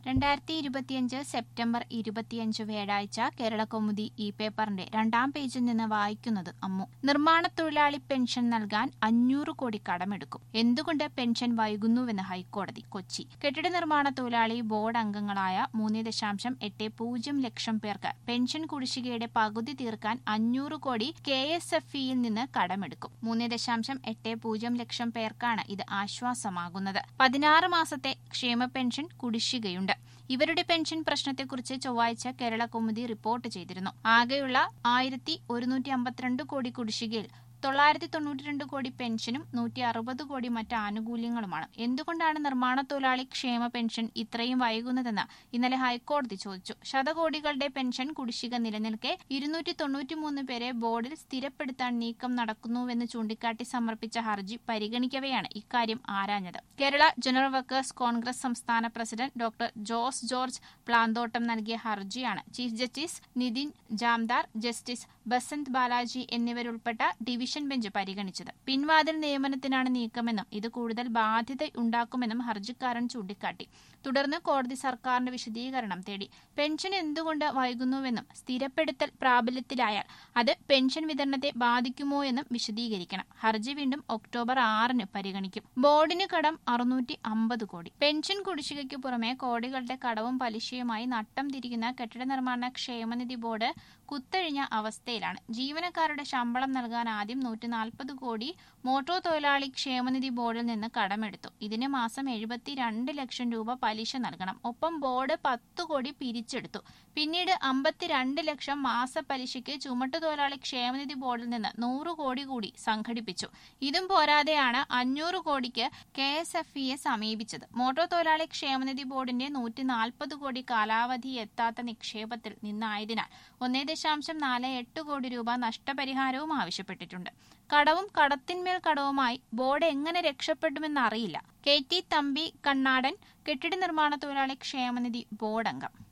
രണ്ടായിരത്തി ഇരുപത്തിയഞ്ച് സെപ്റ്റംബർ ഇരുപത്തിയഞ്ച് വ്യാഴാഴ്ച കേരള കൗമുദി ഈ പേപ്പറിന്റെ രണ്ടാം പേജിൽ നിന്ന് വായിക്കുന്നത് അമ്മു നിർമ്മാണ തൊഴിലാളി പെൻഷൻ നൽകാൻ അഞ്ഞൂറ് കോടി കടമെടുക്കും എന്തുകൊണ്ട് പെൻഷൻ വൈകുന്നുവെന്ന് ഹൈക്കോടതി കൊച്ചി കെട്ടിട നിർമ്മാണ തൊഴിലാളി ബോർഡ് അംഗങ്ങളായ മൂന്ന് ദശാംശം എട്ട് പൂജ്യം ലക്ഷം പേർക്ക് പെൻഷൻ കുടിശ്ശികയുടെ പകുതി തീർക്കാൻ അഞ്ഞൂറ് കോടി കെ എസ് എഫ് ഇയിൽ നിന്ന് കടമെടുക്കും മൂന്ന് ദശാംശം എട്ട് പൂജ്യം ലക്ഷം പേർക്കാണ് ഇത് ആശ്വാസമാകുന്നത് പതിനാറ് മാസത്തെ ക്ഷേമ പെൻഷൻ കുടിശ്ശികയുണ്ട് ഇവരുടെ പെൻഷൻ പ്രശ്നത്തെക്കുറിച്ച് ചൊവ്വാഴ്ച കേരള കൗമുദി റിപ്പോർട്ട് ചെയ്തിരുന്നു ആകെയുള്ള ആയിരത്തി ഒരുന്നൂറ്റി അമ്പത്തിരണ്ട് കോടി കുടിശ്ശികയിൽ തൊള്ളായിരത്തി തൊണ്ണൂറ്റിരണ്ട് കോടി പെൻഷനും നൂറ്റി അറുപത് കോടി മറ്റ് ആനുകൂല്യങ്ങളുമാണ് എന്തുകൊണ്ടാണ് നിർമ്മാണ തൊഴിലാളി ക്ഷേമ പെൻഷൻ ഇത്രയും വൈകുന്നതെന്ന് ഇന്നലെ ഹൈക്കോടതി ചോദിച്ചു ശതകോടികളുടെ പെൻഷൻ കുടിശ്ശിക നിലനിൽക്കെ ഇരുന്നൂറ്റി തൊണ്ണൂറ്റിമൂന്ന് പേരെ ബോർഡിൽ സ്ഥിരപ്പെടുത്താൻ നീക്കം നടക്കുന്നുവെന്ന് ചൂണ്ടിക്കാട്ടി സമർപ്പിച്ച ഹർജി പരിഗണിക്കവെയാണ് ഇക്കാര്യം ആരാഞ്ഞത് കേരള ജനറൽ വർക്കേഴ്സ് കോൺഗ്രസ് സംസ്ഥാന പ്രസിഡന്റ് ഡോക്ടർ ജോസ് ജോർജ് പ്ലാന്തോട്ടം നൽകിയ ഹർജിയാണ് chief justice Nitin Jamdar justice Basanth Balaji എന്നിവരുൾപ്പെട്ട ഡിവിഷൻ ബെഞ്ച് പരിഗണിച്ചത് പിൻവാതിൽ നിയമനത്തിനാണ് നീക്കമെന്നും ഇത് കൂടുതൽ ബാധ്യത ഉണ്ടാക്കുമെന്നും ഹർജിക്കാരൻ ചൂണ്ടിക്കാട്ടി തുടർന്ന് കോടതി സർക്കാരിന്റെ വിശദീകരണം തേടി പെൻഷൻ എന്തുകൊണ്ട് വൈകുന്നുവെന്നും സ്ഥിരപ്പെടുത്തൽ പ്രാബല്യത്തിലായാൽ അത് പെൻഷൻ വിതരണത്തെ ബാധിക്കുമോ എന്നും വിശദീകരിക്കണം ഹർജി വീണ്ടും ഒക്ടോബർ ആറിന് പരിഗണിക്കും ബോർഡിന് കടം അറുന്നൂറ്റി അമ്പത് കോടി പെൻഷൻ കുടിശ്ശികയ്ക്ക് പുറമെ കോടികളുടെ കടവും പലിശയുമായി നട്ടം തിരിക്കുന്ന കെട്ടിട നിർമ്മാണ ക്ഷേമനിധി ബോർഡ് കുത്തഴിഞ്ഞ അവസ്ഥയിലാണ് ജീവനക്കാരുടെ ശമ്പളം നൽകാൻ ആദ്യം നൂറ്റി നാൽപ്പത് കോടി മോട്ടോർ തൊഴിലാളി ക്ഷേമനിധി ബോർഡിൽ നിന്ന് കടമെടുത്തു ഇതിന് മാസം എഴുപത്തിരണ്ട് ലക്ഷം രൂപ പലിശ നൽകണം ഒപ്പം ബോർഡ് പത്ത് കോടി പിരിച്ചെടുത്തു പിന്നീട് അമ്പത്തിരണ്ട് ലക്ഷം മാസ പലിശയ്ക്ക് ചുമട്ടു തൊഴിലാളി ക്ഷേമനിധി ബോർഡിൽ നിന്ന് നൂറ് കോടി കൂടി സംഘടിപ്പിച്ചു ഇതും പോരാതെയാണ് അഞ്ഞൂറ് കോടിക്ക് കെ എസ് എഫ് ഇയെ സമീപിച്ചത് മോട്ടോർ തൊഴിലാളി ക്ഷേമനിധി ബോർഡിന്റെ നൂറ്റി നാൽപ്പത് കോടി കാലാവധി എത്താത്ത നിക്ഷേപത്തിൽ നിന്നായതിനാൽ ഒന്നേ ദശാംശം നാല് എട്ട് കോടി രൂപ നഷ്ടപരിഹാരവും ആവശ്യപ്പെട്ടിട്ടുണ്ട് കടവും കടത്തിന്മേൽ കടവുമായി ബോർഡ് എങ്ങനെ രക്ഷപ്പെടുമെന്നറിയില്ല കെ ടി തമ്പി കണ്ണാടൻ കെട്ടിട നിർമ്മാണ തൊഴിലാളി ക്ഷേമനിധി ബോർഡ് അംഗം